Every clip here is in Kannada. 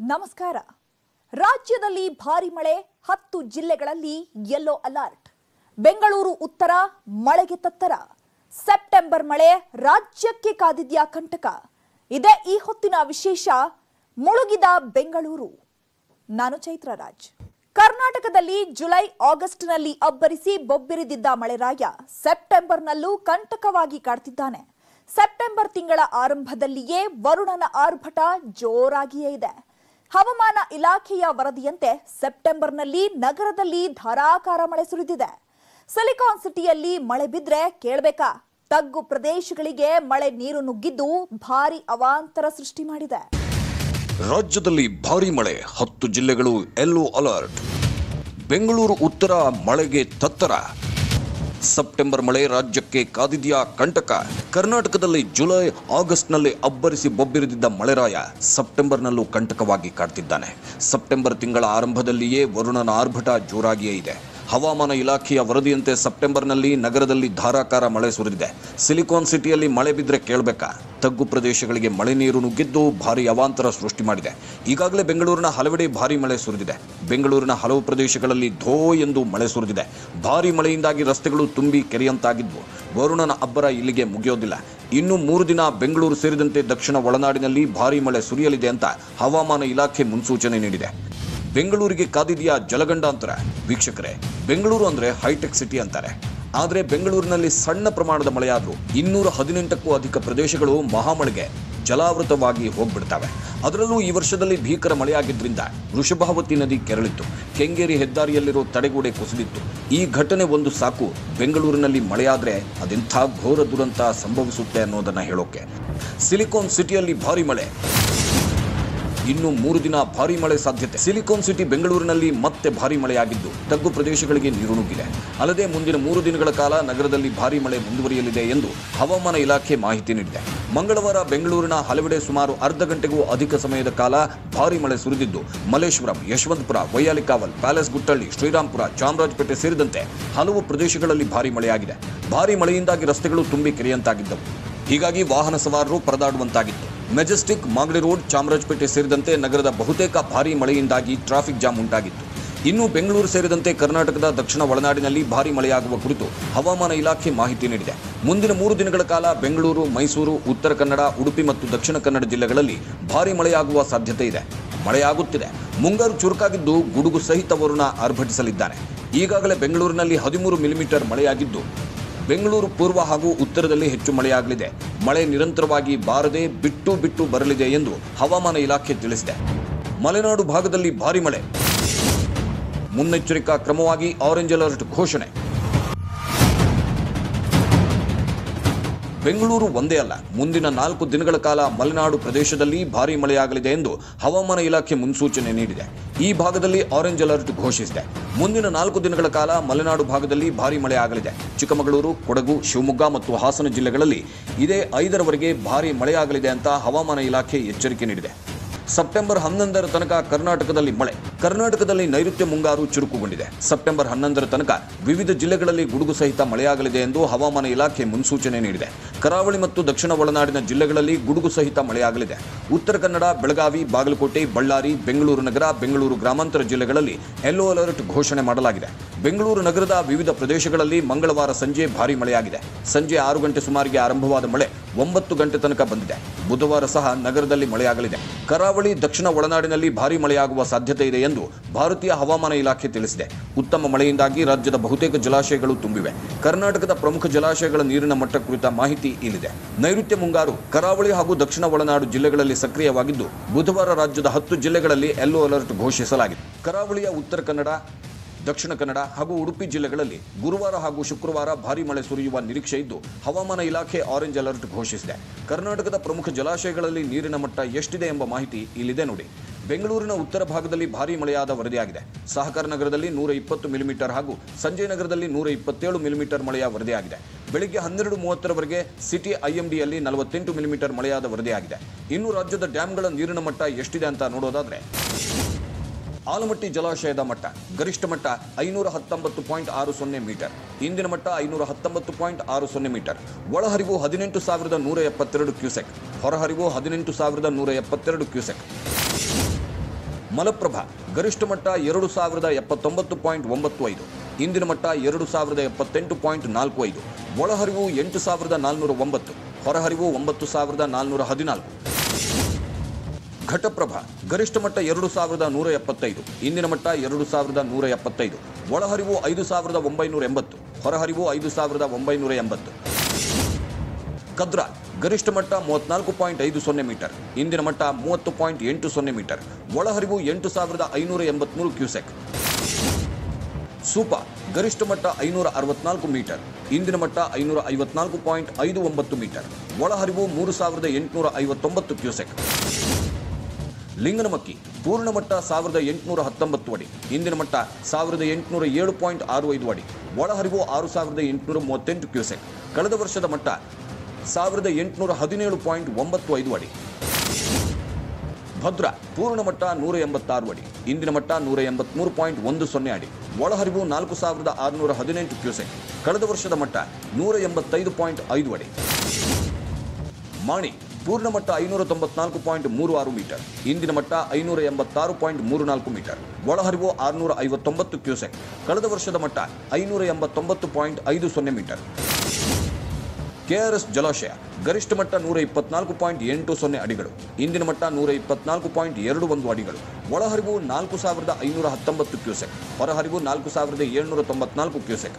ನಮಸ್ಕಾರ ರಾಜ್ಯದಲ್ಲಿ ಭಾರಿ ಮಳೆ ಹತ್ತು ಜಿಲ್ಲೆಗಳಲ್ಲಿ ಯೆಲ್ಲೋ ಅಲರ್ಟ್ ಬೆಂಗಳೂರು ಉತ್ತರ ಮಳೆಗೆ ತತ್ತರ ಸೆಪ್ಟೆಂಬರ್ ಮಳೆ ರಾಜ್ಯಕ್ಕೆ ಕಾದಿದ್ಯಾ ಕಂಟಕ ಇದೇ ಈ ಹೊತ್ತಿನ ವಿಶೇಷ ಮುಳುಗಿದ ಬೆಂಗಳೂರು ನಾನು ಚೈತ್ರ ರಾಜ್ ಕರ್ನಾಟಕದಲ್ಲಿ ಜುಲೈ ಆಗಸ್ಟ್ನಲ್ಲಿ ಅಬ್ಬರಿಸಿ ಬೊಬ್ಬಿರಿದಿದ್ದ ಮಳೆರಾಯ ಸೆಪ್ಟೆಂಬರ್ನಲ್ಲೂ ಕಂಟಕವಾಗಿ ಕಾಡ್ತಿದ್ದಾನೆ ಸೆಪ್ಟೆಂಬರ್ ತಿಂಗಳ ಆರಂಭದಲ್ಲಿಯೇ ವರುಣನ ಆರ್ಭಟ ಜೋರಾಗಿಯೇ ಇದೆ ಹವಾಮಾನ ಇಲಾಖೆಯ ವರದಿಯಂತೆ ಸೆಪ್ಟೆಂಬರ್ನಲ್ಲಿ ನಗರದಲ್ಲಿ ಧಾರಾಕಾರ ಮಳೆ ಸುರಿದಿದೆ ಸಿಲಿಕಾನ್ ಸಿಟಿಯಲ್ಲಿ ಮಳೆ ಬಿದ್ರೆ ಕೇಳ್ಬೇಕಾ ತಗ್ಗು ಪ್ರದೇಶಗಳಿಗೆ ಮಳೆ ನೀರು ನುಗ್ಗಿದ್ದು ಭಾರಿ ಅವಾಂತರ ಸೃಷ್ಟಿ ಮಾಡಿದೆ ರಾಜ್ಯದಲ್ಲಿ ಭಾರಿ ಮಳೆ ಹತ್ತು ಜಿಲ್ಲೆಗಳು ಯೆಲ್ಲೋ ಅಲರ್ಟ್ ಬೆಂಗಳೂರು ಉತ್ತರ ಮಳೆಗೆ ತತ್ತರ ಸೆಪ್ಟೆಂಬರ್ ಮಳೆ ರಾಜ್ಯಕ್ಕೆ ಕಾದಿದೆಯಾ ಕಂಟಕ ಕರ್ನಾಟಕದಲ್ಲಿ ಜುಲೈ ಆಗಸ್ಟ್ನಲ್ಲಿ ಅಬ್ಬರಿಸಿ ಬೊಬ್ಬಿರಿದಿದ್ದ ಮಳೆರಾಯ ಸೆಪ್ಟೆಂಬರ್ನಲ್ಲೂ ಕಂಟಕವಾಗಿ ಕಾಡ್ತಿದ್ದಾನೆ ಸೆಪ್ಟೆಂಬರ್ ತಿಂಗಳ ಆರಂಭದಲ್ಲಿಯೇ ವರುಣನ ಆರ್ಭಟ ಜೋರಾಗಿಯೇ ಇದೆ ಹವಾಮಾನ ಇಲಾಖೆಯ ವರದಿಯಂತೆ ಸೆಪ್ಟೆಂಬರ್ನಲ್ಲಿ ನಗರದಲ್ಲಿ ಧಾರಾಕಾರ ಮಳೆ ಸುರಿದಿದೆ ಸಿಲಿಕಾನ್ ಸಿಟಿಯಲ್ಲಿ ಮಳೆ ಬಿದ್ದರೆ ಕೇಳಬೇಕಾ ತಗ್ಗು ಪ್ರದೇಶಗಳಿಗೆ ಮಳೆ ನೀರು ನುಗ್ಗಿದ್ದು ಭಾರಿ ಅವಾಂತರ ಸೃಷ್ಟಿ ಮಾಡಿದೆ ಈಗಾಗಲೇ ಬೆಂಗಳೂರಿನ ಹಲವೆಡೆ ಭಾರಿ ಮಳೆ ಸುರಿದಿದೆ ಬೆಂಗಳೂರಿನ ಹಲವು ಪ್ರದೇಶಗಳಲ್ಲಿ ಧೋ ಎಂದು ಮಳೆ ಸುರಿದಿದೆ ಭಾರಿ ಮಳೆಯಿಂದಾಗಿ ರಸ್ತೆಗಳು ತುಂಬಿ ಕೆರೆಯಂತಾಗಿದ್ವು ವರುಣನ ಅಬ್ಬರ ಇಲ್ಲಿಗೆ ಮುಗಿಯೋದಿಲ್ಲ ಇನ್ನು ಮೂರು ದಿನ ಬೆಂಗಳೂರು ಸೇರಿದಂತೆ ದಕ್ಷಿಣ ಒಳನಾಡಿನಲ್ಲಿ ಭಾರಿ ಮಳೆ ಸುರಿಯಲಿದೆ ಅಂತ ಹವಾಮಾನ ಇಲಾಖೆ ಮುನ್ಸೂಚನೆ ನೀಡಿದೆ ಬೆಂಗಳೂರಿಗೆ ಕಾದಿದೆಯಾ ಜಲಗಂಡಾಂತರ ವೀಕ್ಷಕರೇ ಬೆಂಗಳೂರು ಅಂದ್ರೆ ಹೈಟೆಕ್ ಸಿಟಿ ಅಂತಾರೆ ಆದರೆ ಬೆಂಗಳೂರಿನಲ್ಲಿ ಸಣ್ಣ ಪ್ರಮಾಣದ ಮಳೆಯಾದರೂ ಇನ್ನೂರ ಹದಿನೆಂಟಕ್ಕೂ ಅಧಿಕ ಪ್ರದೇಶಗಳು ಮಹಾಮಳೆಗೆ ಜಲಾವೃತವಾಗಿ ಹೋಗ್ಬಿಡ್ತವೆ ಅದರಲ್ಲೂ ಈ ವರ್ಷದಲ್ಲಿ ಭೀಕರ ಮಳೆಯಾಗಿದ್ದರಿಂದ ವೃಷಭಾವತಿ ನದಿ ಕೆರಳಿತ್ತು ಕೆಂಗೇರಿ ಹೆದ್ದಾರಿಯಲ್ಲಿರೋ ತಡೆಗೋಡೆ ಕುಸಿದಿತ್ತು ಈ ಘಟನೆ ಒಂದು ಸಾಕು ಬೆಂಗಳೂರಿನಲ್ಲಿ ಮಳೆಯಾದ್ರೆ ಅದೆಂಥ ಘೋರ ದುರಂತ ಸಂಭವಿಸುತ್ತೆ ಅನ್ನೋದನ್ನ ಹೇಳೋಕೆ ಸಿಲಿಕಾನ್ ಸಿಟಿಯಲ್ಲಿ ಭಾರಿ ಮಳೆ ಇನ್ನು ಮೂರು ದಿನ ಭಾರಿ ಮಳೆ ಸಾಧ್ಯತೆ ಸಿಲಿಕಾನ್ ಸಿಟಿ ಬೆಂಗಳೂರಿನಲ್ಲಿ ಮತ್ತೆ ಭಾರಿ ಮಳೆಯಾಗಿದ್ದು ತಗ್ಗು ಪ್ರದೇಶಗಳಿಗೆ ನೀರು ನುಗ್ಗಿದೆ ಅಲ್ಲದೆ ಮುಂದಿನ ಮೂರು ದಿನಗಳ ಕಾಲ ನಗರದಲ್ಲಿ ಭಾರಿ ಮಳೆ ಮುಂದುವರಿಯಲಿದೆ ಎಂದು ಹವಾಮಾನ ಇಲಾಖೆ ಮಾಹಿತಿ ನೀಡಿದೆ ಮಂಗಳವಾರ ಬೆಂಗಳೂರಿನ ಹಲವೆಡೆ ಸುಮಾರು ಅರ್ಧ ಗಂಟೆಗೂ ಅಧಿಕ ಸಮಯದ ಕಾಲ ಭಾರಿ ಮಳೆ ಸುರಿದಿದ್ದು ಮಲ್ಲೇಶ್ವರಂ ಯಶವಂತಪುರ ವೈಯಾಲಿಕಾವಲ್ ಪ್ಯಾಲೇಸ್ ಗುಟ್ಟಳ್ಳಿ ಶ್ರೀರಾಂಪುರ ಚಾಮರಾಜಪೇಟೆ ಸೇರಿದಂತೆ ಹಲವು ಪ್ರದೇಶಗಳಲ್ಲಿ ಭಾರಿ ಮಳೆಯಾಗಿದೆ ಭಾರಿ ಮಳೆಯಿಂದಾಗಿ ರಸ್ತೆಗಳು ತುಂಬಿ ಕೆರೆಯಂತಾಗಿದ್ದವು ಹೀಗಾಗಿ ವಾಹನ ಸವಾರರು ಪರದಾಡುವಂತಾಗಿತ್ತು ಮೆಜೆಸ್ಟಿಕ್ ಮಾಗಡಿ ರೋಡ್ ಚಾಮರಾಜಪೇಟೆ ಸೇರಿದಂತೆ ನಗರದ ಬಹುತೇಕ ಭಾರೀ ಮಳೆಯಿಂದಾಗಿ ಟ್ರಾಫಿಕ್ ಜಾಮ್ ಉಂಟಾಗಿತ್ತು ಇನ್ನು ಬೆಂಗಳೂರು ಸೇರಿದಂತೆ ಕರ್ನಾಟಕದ ದಕ್ಷಿಣ ಒಳನಾಡಿನಲ್ಲಿ ಭಾರೀ ಮಳೆಯಾಗುವ ಕುರಿತು ಹವಾಮಾನ ಇಲಾಖೆ ಮಾಹಿತಿ ನೀಡಿದೆ ಮುಂದಿನ ಮೂರು ದಿನಗಳ ಕಾಲ ಬೆಂಗಳೂರು ಮೈಸೂರು ಉತ್ತರ ಕನ್ನಡ ಉಡುಪಿ ಮತ್ತು ದಕ್ಷಿಣ ಕನ್ನಡ ಜಿಲ್ಲೆಗಳಲ್ಲಿ ಭಾರೀ ಮಳೆಯಾಗುವ ಸಾಧ್ಯತೆ ಇದೆ ಮಳೆಯಾಗುತ್ತಿದೆ ಮುಂಗಾರು ಚುರುಕಾಗಿದ್ದು ಗುಡುಗು ಸಹಿತ ವರುಣ ಆರ್ಭಟಿಸಲಿದ್ದಾನೆ ಈಗಾಗಲೇ ಬೆಂಗಳೂರಿನಲ್ಲಿ ಹದಿಮೂರು ಮಿಲಿಮೀಟರ್ ಮಳೆಯಾಗಿದ್ದು ಬೆಂಗಳೂರು ಪೂರ್ವ ಹಾಗೂ ಉತ್ತರದಲ್ಲಿ ಹೆಚ್ಚು ಮಳೆಯಾಗಲಿದೆ ಮಳೆ ನಿರಂತರವಾಗಿ ಬಾರದೆ ಬಿಟ್ಟು ಬಿಟ್ಟು ಬರಲಿದೆ ಎಂದು ಹವಾಮಾನ ಇಲಾಖೆ ತಿಳಿಸಿದೆ ಮಲೆನಾಡು ಭಾಗದಲ್ಲಿ ಭಾರಿ ಮಳೆ ಮುನ್ನೆಚ್ಚರಿಕಾ ಕ್ರಮವಾಗಿ ಆರೆಂಜ್ ಅಲರ್ಟ್ ಘೋಷಣೆ ಬೆಂಗಳೂರು ಒಂದೇ ಅಲ್ಲ ಮುಂದಿನ ನಾಲ್ಕು ದಿನಗಳ ಕಾಲ ಮಲೆನಾಡು ಪ್ರದೇಶದಲ್ಲಿ ಭಾರೀ ಮಳೆಯಾಗಲಿದೆ ಎಂದು ಹವಾಮಾನ ಇಲಾಖೆ ಮುನ್ಸೂಚನೆ ನೀಡಿದೆ ಈ ಭಾಗದಲ್ಲಿ ಆರೆಂಜ್ ಅಲರ್ಟ್ ಘೋಷಿಸಿದೆ ಮುಂದಿನ ನಾಲ್ಕು ದಿನಗಳ ಕಾಲ ಮಲೆನಾಡು ಭಾಗದಲ್ಲಿ ಭಾರೀ ಮಳೆ ಆಗಲಿದೆ ಚಿಕ್ಕಮಗಳೂರು ಕೊಡಗು ಶಿವಮೊಗ್ಗ ಮತ್ತು ಹಾಸನ ಜಿಲ್ಲೆಗಳಲ್ಲಿ ಇದೇ ಐದರವರೆಗೆ ಭಾರೀ ಮಳೆಯಾಗಲಿದೆ ಅಂತ ಹವಾಮಾನ ಇಲಾಖೆ ಎಚ್ಚರಿಕೆ ನೀಡಿದೆ ಸೆಪ್ಟೆಂಬರ್ ಹನ್ನೊಂದರ ತನಕ ಕರ್ನಾಟಕದಲ್ಲಿ ಮಳೆ ಕರ್ನಾಟಕದಲ್ಲಿ ನೈಋತ್ಯ ಮುಂಗಾರು ಚುರುಕುಗೊಂಡಿದೆ ಸೆಪ್ಟೆಂಬರ್ ಹನ್ನೊಂದರ ತನಕ ವಿವಿಧ ಜಿಲ್ಲೆಗಳಲ್ಲಿ ಗುಡುಗು ಸಹಿತ ಮಳೆಯಾಗಲಿದೆ ಎಂದು ಹವಾಮಾನ ಇಲಾಖೆ ಮುನ್ಸೂಚನೆ ನೀಡಿದೆ ಕರಾವಳಿ ಮತ್ತು ದಕ್ಷಿಣ ಒಳನಾಡಿನ ಜಿಲ್ಲೆಗಳಲ್ಲಿ ಗುಡುಗು ಸಹಿತ ಮಳೆಯಾಗಲಿದೆ ಉತ್ತರ ಕನ್ನಡ ಬೆಳಗಾವಿ ಬಾಗಲಕೋಟೆ ಬಳ್ಳಾರಿ ಬೆಂಗಳೂರು ನಗರ ಬೆಂಗಳೂರು ಗ್ರಾಮಾಂತರ ಜಿಲ್ಲೆಗಳಲ್ಲಿ ಯೆಲ್ಲೋ ಅಲರ್ಟ್ ಘೋಷಣೆ ಮಾಡಲಾಗಿದೆ ಬೆಂಗಳೂರು ನಗರದ ವಿವಿಧ ಪ್ರದೇಶಗಳಲ್ಲಿ ಮಂಗಳವಾರ ಸಂಜೆ ಭಾರೀ ಮಳೆಯಾಗಿದೆ ಸಂಜೆ ಆರು ಗಂಟೆ ಸುಮಾರಿಗೆ ಆರಂಭವಾದ ಮಳೆ ಒಂಬತ್ತು ಗಂಟೆ ತನಕ ಬಂದಿದೆ ಬುಧವಾರ ಸಹ ನಗರದಲ್ಲಿ ಮಳೆಯಾಗಲಿದೆ ಕರಾವಳಿ ದಕ್ಷಿಣ ಒಳನಾಡಿನಲ್ಲಿ ಭಾರೀ ಮಳೆಯಾಗುವ ಸಾಧ್ಯತೆ ಇದೆ ಎಂದು ಭಾರತೀಯ ಹವಾಮಾನ ಇಲಾಖೆ ತಿಳಿಸಿದೆ ಉತ್ತಮ ಮಳೆಯಿಂದಾಗಿ ರಾಜ್ಯದ ಬಹುತೇಕ ಜಲಾಶಯಗಳು ತುಂಬಿವೆ ಕರ್ನಾಟಕದ ಪ್ರಮುಖ ಜಲಾಶಯಗಳ ನೀರಿನ ಮಟ್ಟ ಕುರಿತ ಮಾಹಿತಿ ಇಲ್ಲಿದೆ ನೈಋತ್ಯ ಮುಂಗಾರು ಕರಾವಳಿ ಹಾಗೂ ದಕ್ಷಿಣ ಒಳನಾಡು ಜಿಲ್ಲೆಗಳಲ್ಲಿ ಸಕ್ರಿಯವಾಗಿದ್ದು ಬುಧವಾರ ರಾಜ್ಯದ ಹತ್ತು ಜಿಲ್ಲೆಗಳಲ್ಲಿ ಯೆಲ್ಲೋ ಅಲರ್ಟ್ ಘೋಷಿಸಲಾಗಿದೆ ಕರಾವಳಿಯ ಉತ್ತರ ಕನ್ನಡ ದಕ್ಷಿಣ ಕನ್ನಡ ಹಾಗೂ ಉಡುಪಿ ಜಿಲ್ಲೆಗಳಲ್ಲಿ ಗುರುವಾರ ಹಾಗೂ ಶುಕ್ರವಾರ ಭಾರೀ ಮಳೆ ಸುರಿಯುವ ನಿರೀಕ್ಷೆ ಇದ್ದು ಹವಾಮಾನ ಇಲಾಖೆ ಆರೆಂಜ್ ಅಲರ್ಟ್ ಘೋಷಿಸಿದೆ ಕರ್ನಾಟಕದ ಪ್ರಮುಖ ಜಲಾಶಯಗಳಲ್ಲಿ ನೀರಿನ ಮಟ್ಟ ಎಷ್ಟಿದೆ ಎಂಬ ಮಾಹಿತಿ ಇಲ್ಲಿದೆ ನೋಡಿ ಬೆಂಗಳೂರಿನ ಉತ್ತರ ಭಾಗದಲ್ಲಿ ಭಾರೀ ಮಳೆಯಾದ ವರದಿಯಾಗಿದೆ ಸಹಕಾರ ನಗರದಲ್ಲಿ ನೂರ ಇಪ್ಪತ್ತು ಮಿಲಿಮೀಟರ್ ಹಾಗೂ ಸಂಜಯ್ ನಗರದಲ್ಲಿ ನೂರ ಇಪ್ಪತ್ತೇಳು ಮಿಲಿಮೀಟರ್ ಮಳೆಯ ವರದಿಯಾಗಿದೆ ಬೆಳಿಗ್ಗೆ ಹನ್ನೆರಡು ಮೂವತ್ತರವರೆಗೆ ಸಿಟಿ ಐಎಂಡಿಯಲ್ಲಿ ನಲವತ್ತೆಂಟು ಮಿಲಿಮೀಟರ್ ಮಳೆಯಾದ ವರದಿಯಾಗಿದೆ ಇನ್ನು ರಾಜ್ಯದ ಡ್ಯಾಂಗಳ ನೀರಿನ ಮಟ್ಟ ಎಷ್ಟಿದೆ ಅಂತ ನೋಡೋದಾದ್ರೆ ಆಲಮಟ್ಟಿ ಜಲಾಶಯದ ಮಟ್ಟ ಗರಿಷ್ಠ ಮಟ್ಟ ಐನೂರ ಹತ್ತೊಂಬತ್ತು ಪಾಯಿಂಟ್ ಆರು ಸೊನ್ನೆ ಮೀಟರ್ ಇಂದಿನ ಮಟ್ಟ ಐನೂರ ಹತ್ತೊಂಬತ್ತು ಪಾಯಿಂಟ್ ಆರು ಸೊನ್ನೆ ಮೀಟರ್ ಒಳಹರಿವು ಹದಿನೆಂಟು ಸಾವಿರದ ನೂರ ಎಪ್ಪತ್ತೆರಡು ಕ್ಯೂಸೆಕ್ ಹೊರಹರಿವು ಹದಿನೆಂಟು ಸಾವಿರದ ನೂರ ಎಪ್ಪತ್ತೆರಡು ಕ್ಯೂಸೆಕ್ ಮಲಪ್ರಭಾ ಗರಿಷ್ಠ ಮಟ್ಟ ಎರಡು ಸಾವಿರದ ಎಪ್ಪತ್ತೊಂಬತ್ತು ಪಾಯಿಂಟ್ ಒಂಬತ್ತು ಐದು ಇಂದಿನ ಮಟ್ಟ ಎರಡು ಸಾವಿರದ ಎಪ್ಪತ್ತೆಂಟು ಪಾಯಿಂಟ್ ನಾಲ್ಕು ಐದು ಒಳಹರಿವು ಎಂಟು ಸಾವಿರದ ನಾಲ್ನೂರ ಒಂಬತ್ತು ಹೊರಹರಿವು ಒಂಬತ್ತು ಸಾವಿರದ ನಾಲ್ನೂರ ಹದಿನಾಲ್ಕು ಘಟಪ್ರಭಾ ಗರಿಷ್ಠ ಮಟ್ಟ ಎರಡು ಸಾವಿರದ ನೂರ ಎಪ್ಪತ್ತೈದು ಇಂದಿನ ಮಟ್ಟ ಎರಡು ಸಾವಿರದ ನೂರ ಎಪ್ಪತ್ತೈದು ಒಳಹರಿವು ಐದು ಸಾವಿರದ ಒಂಬೈನೂರ ಎಂಬತ್ತು ಹೊರಹರಿವು ಐದು ಸಾವಿರದ ಒಂಬೈನೂರ ಎಂಬತ್ತು ಕದ್ರಾ ಗರಿಷ್ಠ ಮಟ್ಟ ಮೂವತ್ನಾಲ್ಕು ಪಾಯಿಂಟ್ ಐದು ಸೊನ್ನೆ ಮೀಟರ್ ಇಂದಿನ ಮಟ್ಟ ಮೂವತ್ತು ಪಾಯಿಂಟ್ ಎಂಟು ಸೊನ್ನೆ ಮೀಟರ್ ಒಳಹರಿವು ಎಂಟು ಸಾವಿರದ ಐನೂರ ಎಂಬತ್ಮೂರು ಕ್ಯೂಸೆಕ್ ಸೂಪ ಗರಿಷ್ಠ ಮಟ್ಟ ಐನೂರ ಅರವತ್ನಾಲ್ಕು ಮೀಟರ್ ಇಂದಿನ ಮಟ್ಟ ಐನೂರ ಐವತ್ನಾಲ್ಕು ಪಾಯಿಂಟ್ ಐದು ಒಂಬತ್ತು ಮೀಟರ್ ಒಳಹರಿವು ಮೂರು ಸಾವಿರದ ಎಂಟುನೂರ ಐವತ್ತೊಂಬತ್ತು ಕ್ಯೂಸೆಕ್ ಲಿಂಗನಮಕ್ಕಿ ಪೂರ್ಣ ಮಟ್ಟ ಸಾವಿರದ ಎಂಟುನೂರ ಹತ್ತೊಂಬತ್ತು ಅಡಿ ಇಂದಿನ ಮಟ್ಟ ಸಾವಿರದ ಎಂಟುನೂರ ಏಳು ಪಾಯಿಂಟ್ ಆರು ಐದು ಅಡಿ ಒಳಹರಿವು ಆರು ಸಾವಿರದ ಎಂಟುನೂರ ಮೂವತ್ತೆಂಟು ಕ್ಯೂಸೆಕ್ ಕಳೆದ ವರ್ಷದ ಮಟ್ಟ ಸಾವಿರದ ಎಂಟುನೂರ ಹದಿನೇಳು ಪಾಯಿಂಟ್ ಒಂಬತ್ತು ಐದು ಅಡಿ ಭದ್ರಾ ಪೂರ್ಣ ಮಟ್ಟ ನೂರ ಎಂಬತ್ತಾರು ಅಡಿ ಇಂದಿನ ಮಟ್ಟ ನೂರ ಎಂಬತ್ಮೂರು ಪಾಯಿಂಟ್ ಒಂದು ಸೊನ್ನೆ ಅಡಿ ಒಳಹರಿವು ನಾಲ್ಕು ಸಾವಿರದ ಆರುನೂರ ಹದಿನೆಂಟು ಕ್ಯೂಸೆಕ್ ಕಳೆದ ವರ್ಷದ ಮಟ್ಟ ನೂರ ಎಂಬತ್ತೈದು ಪಾಯಿಂಟ್ ಐದು ಅಡಿ ಮಾಣಿ ಪೂರ್ಣ ಮಟ್ಟ ಐನೂರ ತೊಂಬತ್ನಾಲ್ಕು ಪಾಯಿಂಟ್ ಮೂರು ಆರು ಮೀಟರ್ ಇಂದಿನ ಮಟ್ಟ ಐನೂರ ಎಂಬತ್ತಾರು ಪಾಯಿಂಟ್ ಮೂರು ನಾಲ್ಕು ಮೀಟರ್ ಒಳಹರಿವು ಆರುನೂರ ಐವತ್ತೊಂಬತ್ತು ಕ್ಯೂಸೆಕ್ ಕಳೆದ ವರ್ಷದ ಮಟ್ಟ ಐನೂರ ಎಂಬತ್ತೊಂಬತ್ತು ಪಾಯಿಂಟ್ ಐದು ಸೊನ್ನೆ ಮೀಟರ್ ಕೆಆರ್ಎಸ್ ಜಲಾಶಯ ಗರಿಷ್ಠ ಮಟ್ಟ ನೂರ ಇಪ್ಪತ್ನಾಲ್ಕು ಪಾಯಿಂಟ್ ಎಂಟು ಸೊನ್ನೆ ಅಡಿಗಳು ಇಂದಿನ ಮಟ್ಟ ನೂರ ಇಪ್ಪತ್ನಾಲ್ಕು ಪಾಯಿಂಟ್ ಎರಡು ಒಂದು ಅಡಿಗಳು ಒಳಹರಿವು ನಾಲ್ಕು ಸಾವಿರದ ಐನೂರ ಹತ್ತೊಂಬತ್ತು ಕ್ಯೂಸೆಕ್ ಹೊರಹರಿವು ನಾಲ್ಕು ಸಾವಿರದ ಏಳ್ನೂರ ತೊಂಬತ್ನಾಲ್ಕು ಕ್ಯೂಸೆಕ್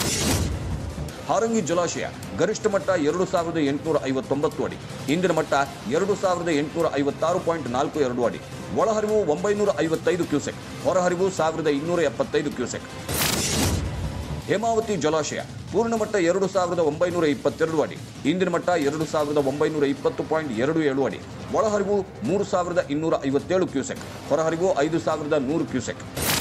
ಹಾರಂಗಿ ಜಲಾಶಯ ಗರಿಷ್ಠ ಮಟ್ಟ ಎರಡು ಸಾವಿರದ ಎಂಟುನೂರ ಐವತ್ತೊಂಬತ್ತು ಅಡಿ ಇಂದಿನ ಮಟ್ಟ ಎರಡು ಸಾವಿರದ ಎಂಟುನೂರ ಐವತ್ತಾರು ಪಾಯಿಂಟ್ ನಾಲ್ಕು ಎರಡು ಅಡಿ ಒಳಹರಿವು ಒಂಬೈನೂರ ಐವತ್ತೈದು ಕ್ಯೂಸೆಕ್ ಹೊರಹರಿವು ಸಾವಿರದ ಇನ್ನೂರ ಎಪ್ಪತ್ತೈದು ಕ್ಯೂಸೆಕ್ ಹೇಮಾವತಿ ಜಲಾಶಯ ಪೂರ್ಣ ಮಟ್ಟ ಎರಡು ಸಾವಿರದ ಒಂಬೈನೂರ ಇಪ್ಪತ್ತೆರಡು ಅಡಿ ಇಂದಿನ ಮಟ್ಟ ಎರಡು ಸಾವಿರದ ಒಂಬೈನೂರ ಇಪ್ಪತ್ತು ಪಾಯಿಂಟ್ ಎರಡು ಏಳು ಅಡಿ ಒಳಹರಿವು ಮೂರು ಸಾವಿರದ ಇನ್ನೂರ ಐವತ್ತೇಳು ಕ್ಯೂಸೆಕ್ ಹೊರಹರಿವು ಐದು ಸಾವಿರದ ನೂರು ಕ್ಯೂಸೆಕ್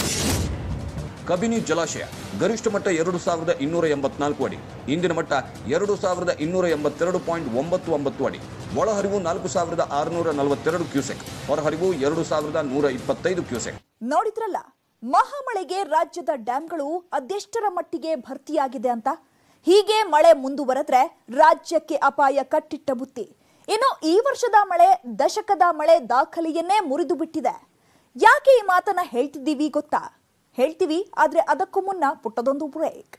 ಕಬಿನಿ ಜಲಾಶಯ ಗರಿಷ್ಠ ಮಟ್ಟ ಎರಡು ಸಾವಿರದ ಇನ್ನೂರ ಎಂಬತ್ನಾಲ್ಕು ಅಡಿ ಇಂದಿನ ಮಟ್ಟ ಎರಡು ಸಾವಿರದ ಇನ್ನೂರ ಎಂಬತ್ತೆರಡು ಪಾಯಿಂಟ್ ಒಂಬತ್ತು ಒಂಬತ್ತು ಅಡಿ ಒಳಹರಿವು ನಾಲ್ಕು ಸಾವಿರದ ಆರುನೂರ ನಲವತ್ತೆರಡು ಕ್ಯೂಸೆಕ್ ಹೊರಹರಿವು ಎರಡು ಸಾವಿರದ ನೂರ ಇಪ್ಪತ್ತೈದು ಕ್ಯೂಸೆಕ್ ನೋಡಿದ್ರಲ್ಲ ಮಹಾಮಳೆಗೆ ರಾಜ್ಯದ ಡ್ಯಾಂಗಳು ಅದೆಷ್ಟರ ಮಟ್ಟಿಗೆ ಭರ್ತಿಯಾಗಿದೆ ಅಂತ ಹೀಗೆ ಮಳೆ ಮುಂದುವರೆದ್ರೆ ರಾಜ್ಯಕ್ಕೆ ಅಪಾಯ ಕಟ್ಟಿಟ್ಟ ಬುತ್ತಿ ಇನ್ನು ಈ ವರ್ಷದ ಮಳೆ ದಶಕದ ಮಳೆ ದಾಖಲೆಯನ್ನೇ ಮುರಿದು ಬಿಟ್ಟಿದೆ ಯಾಕೆ ಈ ಮಾತನ್ನ ಹೇಳ್ತಿದ್ದೀವಿ ಗೊತ್ತಾ ಹೇಳ್ತೀವಿ ಆದ್ರೆ ಅದಕ್ಕೂ ಮುನ್ನ ಪುಟ್ಟದೊಂದು ಬ್ರೇಕ್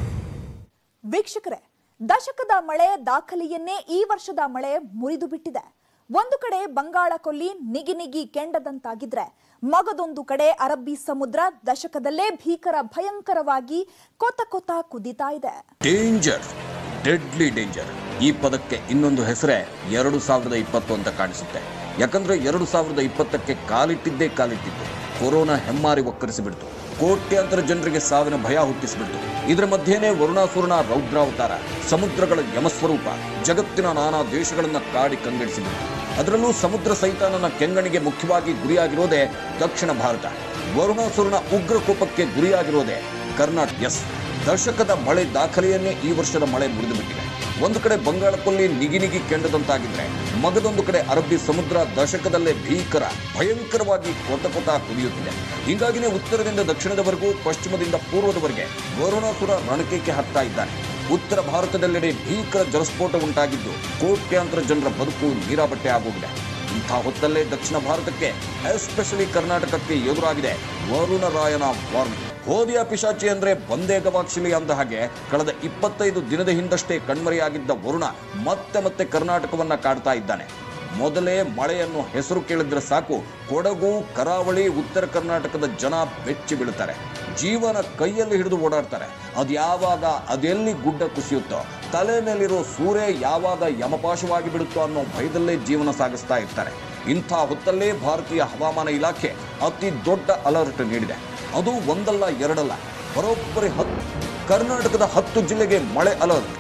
ವೀಕ್ಷಕರೇ ದಶಕದ ಮಳೆ ದಾಖಲೆಯನ್ನೇ ಈ ವರ್ಷದ ಮಳೆ ಮುರಿದು ಬಿಟ್ಟಿದೆ ಒಂದು ಕಡೆ ಬಂಗಾಳ ಕೊಲ್ಲಿ ನಿಗಿ ನಿಗಿ ಕೆಂಡದಂತಾಗಿದ್ರೆ ಮಗದೊಂದು ಕಡೆ ಅರಬ್ಬಿ ಸಮುದ್ರ ದಶಕದಲ್ಲೇ ಭೀಕರ ಭಯಂಕರವಾಗಿ ಕೊತ ಕೊತ ಕುದಿತಾ ಇದೆ ಡೇಂಜರ್ ಡೆಡ್ಲಿ ಡೇಂಜರ್ ಈ ಪದಕ್ಕೆ ಇನ್ನೊಂದು ಹೆಸರೇ ಎರಡು ಸಾವಿರದ ಇಪ್ಪತ್ತು ಅಂತ ಕಾಣಿಸುತ್ತೆ ಯಾಕಂದ್ರೆ ಎರಡು ಸಾವಿರದ ಇಪ್ಪತ್ತಕ್ಕೆ ಕಾಲಿಟ್ಟಿದ್ದೇ ಕಾಲಿಟ್ಟಿದ್ದು ಕೊರೋನಾ ಹೆಮ್ಮಾರಿ ಒಕ್ಕರಿಸಿಬಿಡ್ತು ಕೋಟ್ಯಾಂತರ ಜನರಿಗೆ ಸಾವಿನ ಭಯ ಹುಟ್ಟಿಸಿಬಿಡ್ತು ಇದರ ಮಧ್ಯೆನೇ ವರುಣಾಸುರನ ರೌದ್ರಾವತಾರ ಸಮುದ್ರಗಳ ಯಮಸ್ವರೂಪ ಜಗತ್ತಿನ ನಾನಾ ದೇಶಗಳನ್ನ ಕಾಡಿ ಕಂಗೆಡಿಸಿಬಿಡ್ತು ಅದರಲ್ಲೂ ಸಮುದ್ರ ಸೈತಾನನ ಕೆಂಗಣಿಗೆ ಮುಖ್ಯವಾಗಿ ಗುರಿಯಾಗಿರೋದೇ ದಕ್ಷಿಣ ಭಾರತ ವರುಣಾಸುರನ ಉಗ್ರ ಕೋಪಕ್ಕೆ ಗುರಿಯಾಗಿರೋದೇ ಕರ್ನಾಟಕ ಎಸ್ ದಶಕದ ಮಳೆ ದಾಖಲೆಯನ್ನೇ ಈ ವರ್ಷದ ಮಳೆ ಮುರಿದು ಬಿಟ್ಟಿದೆ ಒಂದು ಕಡೆ ಬಂಗಾಳಕೊಲ್ಲಿ ನಿಗಿ ನಿಗಿ ಕೆಂಡದಂತಾಗಿದ್ರೆ ಮಗದೊಂದು ಕಡೆ ಅರಬ್ಬಿ ಸಮುದ್ರ ದಶಕದಲ್ಲೇ ಭೀಕರ ಭಯಂಕರವಾಗಿ ಕೊತ ಕೊತ ಕುದಿಯುತ್ತಿದೆ ಹೀಗಾಗಿನೇ ಉತ್ತರದಿಂದ ದಕ್ಷಿಣದವರೆಗೂ ಪಶ್ಚಿಮದಿಂದ ಪೂರ್ವದವರೆಗೆ ವರುಣಾಸುರ ರಣಕೇಕೆ ಹಾಕ್ತಾ ಇದ್ದಾನೆ ಉತ್ತರ ಭಾರತದೆಲ್ಲೆಡೆ ಭೀಕರ ಜಲಸ್ಫೋಟ ಉಂಟಾಗಿದ್ದು ಕೋಟ್ಯಾಂತರ ಜನರ ಬದುಕು ನೀರಾಬಟ್ಟೆ ಆಗೋಗಿದೆ ಇಂಥ ಹೊತ್ತಲ್ಲೇ ದಕ್ಷಿಣ ಭಾರತಕ್ಕೆ ಎಸ್ಪೆಷಲಿ ಕರ್ನಾಟಕಕ್ಕೆ ಎದುರಾಗಿದೆ ವರುಣರಾಯನ ವಾರ್ನಿಂಗ್ ಹೋದಿಯ ಪಿಶಾಚಿ ಅಂದ್ರೆ ಬಂದೇ ಗವಾಕ್ಷಿಲಿ ಅಂದ ಹಾಗೆ ಕಳೆದ ಇಪ್ಪತ್ತೈದು ದಿನದ ಹಿಂದಷ್ಟೇ ಕಣ್ಮರೆಯಾಗಿದ್ದ ವರುಣ ಮತ್ತೆ ಮತ್ತೆ ಕರ್ನಾಟಕವನ್ನ ಕಾಡ್ತಾ ಇದ್ದಾನೆ ಮೊದಲೇ ಮಳೆಯನ್ನು ಹೆಸರು ಕೇಳಿದ್ರೆ ಸಾಕು ಕೊಡಗು ಕರಾವಳಿ ಉತ್ತರ ಕರ್ನಾಟಕದ ಜನ ಬೆಚ್ಚಿ ಬೀಳುತ್ತಾರೆ ಜೀವನ ಕೈಯಲ್ಲಿ ಹಿಡಿದು ಓಡಾಡ್ತಾರೆ ಅದು ಯಾವಾಗ ಅದೆಲ್ಲಿ ಗುಡ್ಡ ಕುಸಿಯುತ್ತೋ ತಲೆ ಮೇಲಿರೋ ಸೂರ್ಯ ಯಾವಾಗ ಯಮಪಾಶವಾಗಿ ಬಿಡುತ್ತೋ ಅನ್ನೋ ಭಯದಲ್ಲೇ ಜೀವನ ಸಾಗಿಸ್ತಾ ಇರ್ತಾರೆ ಇಂಥ ಹೊತ್ತಲ್ಲೇ ಭಾರತೀಯ ಹವಾಮಾನ ಇಲಾಖೆ ಅತಿ ದೊಡ್ಡ ಅಲರ್ಟ್ ನೀಡಿದೆ ಅದು ಒಂದಲ್ಲ ಎರಡಲ್ಲ ಬರೋಬ್ಬರಿ ಹತ್ತು ಕರ್ನಾಟಕದ ಹತ್ತು ಜಿಲ್ಲೆಗೆ ಮಳೆ ಅಲರ್ಟ್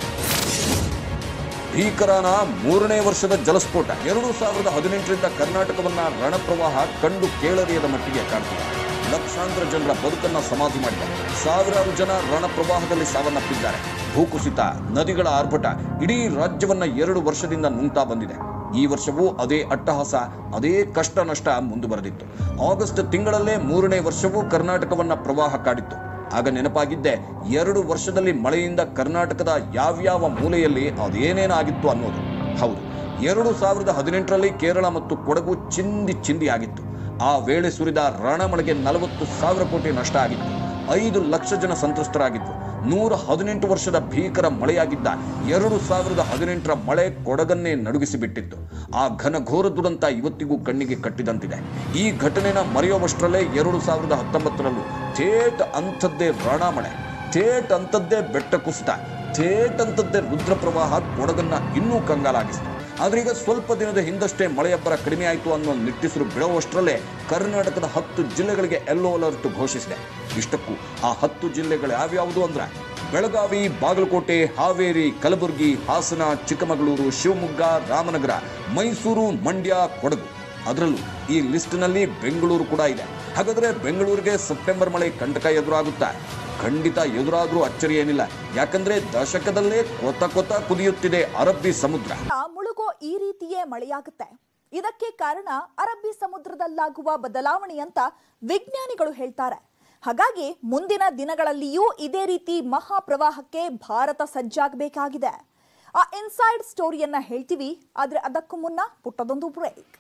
ಭೀಕರನ ಮೂರನೇ ವರ್ಷದ ಜಲಸ್ಫೋಟ ಎರಡು ಸಾವಿರದ ಹದಿನೆಂಟರಿಂದ ಕರ್ನಾಟಕವನ್ನ ರಣಪ್ರವಾಹ ಕಂಡು ಕೇಳರಿಯದ ಮಟ್ಟಿಗೆ ಕಾಡ್ತಿದೆ ಲಕ್ಷಾಂತರ ಜನರ ಬದುಕನ್ನ ಸಮಾಧಿ ಮಾಡಿದೆ ಸಾವಿರಾರು ಜನ ರಣಪ್ರವಾಹದಲ್ಲಿ ಸಾವನ್ನಪ್ಪಿದ್ದಾರೆ ಭೂಕುಸಿತ ನದಿಗಳ ಆರ್ಭಟ ಇಡೀ ರಾಜ್ಯವನ್ನ ಎರಡು ವರ್ಷದಿಂದ ನುಂಗ್ತಾ ಬಂದಿದೆ ಈ ವರ್ಷವೂ ಅದೇ ಅಟ್ಟಹಾಸ ಅದೇ ಕಷ್ಟ ನಷ್ಟ ಮುಂದುವರೆದಿತ್ತು ಆಗಸ್ಟ್ ತಿಂಗಳಲ್ಲೇ ಮೂರನೇ ವರ್ಷವೂ ಕರ್ನಾಟಕವನ್ನ ಪ್ರವಾಹ ಕಾಡಿತ್ತು ಆಗ ನೆನಪಾಗಿದ್ದೆ ಎರಡು ವರ್ಷದಲ್ಲಿ ಮಳೆಯಿಂದ ಕರ್ನಾಟಕದ ಯಾವ್ಯಾವ ಮೂಲೆಯಲ್ಲಿ ಅದೇನೇನಾಗಿತ್ತು ಅನ್ನೋದು ಹೌದು ಎರಡು ಸಾವಿರದ ಹದಿನೆಂಟರಲ್ಲಿ ಕೇರಳ ಮತ್ತು ಕೊಡಗು ಚಿಂದಿ ಚಿಂದಿ ಆಗಿತ್ತು ಆ ವೇಳೆ ಸುರಿದ ರಣಮಳೆಗೆ ನಲವತ್ತು ಸಾವಿರ ಕೋಟಿ ನಷ್ಟ ಆಗಿತ್ತು ಐದು ಲಕ್ಷ ಜನ ಸಂತ್ರಸ್ತರಾಗಿದ್ರು ನೂರ ಹದಿನೆಂಟು ವರ್ಷದ ಭೀಕರ ಮಳೆಯಾಗಿದ್ದ ಎರಡು ಸಾವಿರದ ಹದಿನೆಂಟರ ಮಳೆ ಕೊಡಗನ್ನೇ ನಡುಗಿಸಿ ಬಿಟ್ಟಿತ್ತು ಆ ಘನಘೋರ ದುರಂತ ಇವತ್ತಿಗೂ ಕಣ್ಣಿಗೆ ಕಟ್ಟಿದಂತಿದೆ ಈ ಘಟನೆನ ಮರೆಯುವಷ್ಟರಲ್ಲೇ ಎರಡು ಸಾವಿರದ ಹತ್ತೊಂಬತ್ತರಲ್ಲೂ ಥೇಟ್ ಅಂಥದ್ದೇ ರಣಮಳೆ ಥೇಟ್ ಅಂಥದ್ದೇ ಬೆಟ್ಟ ಕುಸಿತ ಥೇಟ್ ಅಂಥದ್ದೇ ರುದ್ರ ಪ್ರವಾಹ ಕೊಡಗನ್ನ ಇನ್ನೂ ಕಂಗಾಲಾಗಿಸಿತು ಆದ್ರೆ ಈಗ ಸ್ವಲ್ಪ ದಿನದ ಹಿಂದಷ್ಟೇ ಮಳೆಯಬ್ಬರ ಕಡಿಮೆ ಆಯಿತು ಅನ್ನೋ ನಿಟ್ಟಿಸಿರು ಬಿಡುವಷ್ಟರಲ್ಲೇ ಕರ್ನಾಟಕದ ಹತ್ತು ಜಿಲ್ಲೆಗಳಿಗೆ ಯೆಲ್ಲೋ ಅಲರ್ಟ್ ಘೋಷಿಸಿದೆ ಇಷ್ಟಕ್ಕೂ ಆ ಹತ್ತು ಜಿಲ್ಲೆಗಳು ಯಾವ್ಯಾವುದು ಅಂದ್ರೆ ಬೆಳಗಾವಿ ಬಾಗಲಕೋಟೆ ಹಾವೇರಿ ಕಲಬುರಗಿ ಹಾಸನ ಚಿಕ್ಕಮಗಳೂರು ಶಿವಮೊಗ್ಗ ರಾಮನಗರ ಮೈಸೂರು ಮಂಡ್ಯ ಕೊಡಗು ಅದರಲ್ಲೂ ಈ ಲಿಸ್ಟ್ನಲ್ಲಿ ಬೆಂಗಳೂರು ಕೂಡ ಇದೆ ಹಾಗಾದ್ರೆ ಬೆಂಗಳೂರಿಗೆ ಸೆಪ್ಟೆಂಬರ್ ಮಳೆ ಕಂಟಕ ಎದುರಾಗುತ್ತಾ ಖಂಡಿತ ಎದುರಾದ್ರೂ ಅಚ್ಚರಿ ಏನಿಲ್ಲ ಯಾಕಂದ್ರೆ ದಶಕದಲ್ಲೇ ಕೊತ ಕೊತ ಕುದಿಯುತ್ತಿದೆ ಅರಬ್ಬಿ ಸಮುದ್ರ ಆ ಮುಳುಗೋ ಈ ರೀತಿಯೇ ಮಳೆಯಾಗುತ್ತೆ ಇದಕ್ಕೆ ಕಾರಣ ಅರಬ್ಬಿ ಸಮುದ್ರದಲ್ಲಾಗುವ ಬದಲಾವಣೆ ಅಂತ ವಿಜ್ಞಾನಿಗಳು ಹೇಳ್ತಾರೆ ಹಾಗಾಗಿ ಮುಂದಿನ ದಿನಗಳಲ್ಲಿಯೂ ಇದೇ ರೀತಿ ಮಹಾಪ್ರವಾಹಕ್ಕೆ ಭಾರತ ಸಜ್ಜಾಗಬೇಕಾಗಿದೆ ಆ ಇನ್ಸೈಡ್ ಸ್ಟೋರಿಯನ್ನ ಹೇಳ್ತೀವಿ ಆದ್ರೆ ಅದಕ್ಕೂ ಮುನ್ನ ಪುಟ್ಟದೊಂದು ಬ್ರೇಕ್